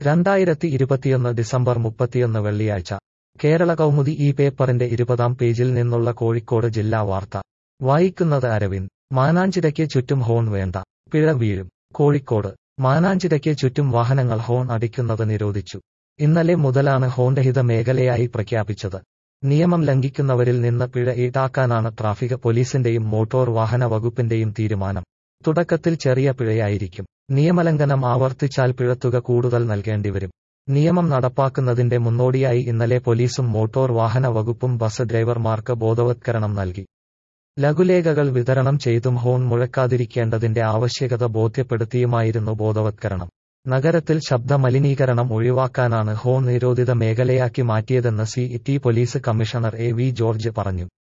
രണ്ടായിരത്തി ഇരുപത്തിയൊന്ന് ഡിസംബർ മുപ്പത്തിയൊന്ന് വെള്ളിയാഴ്ച കേരള കൗമുദി ഈ പേപ്പറിന്റെ ഇരുപതാം പേജിൽ നിന്നുള്ള കോഴിക്കോട് ജില്ലാ വാർത്ത വായിക്കുന്നത് അരവിന്ദ് മാനാഞ്ചിറയ്ക്ക് ചുറ്റും ഹോൺ വേണ്ട പിഴ വീഴും കോഴിക്കോട് മാനാഞ്ചിറയ്ക്ക് ചുറ്റും വാഹനങ്ങൾ ഹോൺ അടിക്കുന്നത് നിരോധിച്ചു ഇന്നലെ മുതലാണ് ഹോൺരഹിത മേഖലയായി പ്രഖ്യാപിച്ചത് നിയമം ലംഘിക്കുന്നവരിൽ നിന്ന് പിഴ ഈടാക്കാനാണ് ട്രാഫിക് പോലീസിന്റെയും മോട്ടോർ വാഹന വകുപ്പിന്റെയും തീരുമാനം തുടക്കത്തിൽ ചെറിയ പിഴയായിരിക്കും നിയമലംഘനം ആവർത്തിച്ചാൽ പിഴത്തുക കൂടുതൽ നൽകേണ്ടിവരും നിയമം നടപ്പാക്കുന്നതിന്റെ മുന്നോടിയായി ഇന്നലെ പോലീസും മോട്ടോർ വാഹന വകുപ്പും ബസ് ഡ്രൈവർമാർക്ക് ബോധവത്കരണം നൽകി ലഘുലേഖകൾ വിതരണം ചെയ്തും ഹോൺ മുഴക്കാതിരിക്കേണ്ടതിന്റെ ആവശ്യകത ബോധ്യപ്പെടുത്തിയുമായിരുന്നു ബോധവത്കരണം നഗരത്തിൽ ശബ്ദ മലിനീകരണം ഒഴിവാക്കാനാണ് ഹോൺ നിരോധിത മേഖലയാക്കി മാറ്റിയതെന്ന് C T police commissioner A V George പറഞ്ഞു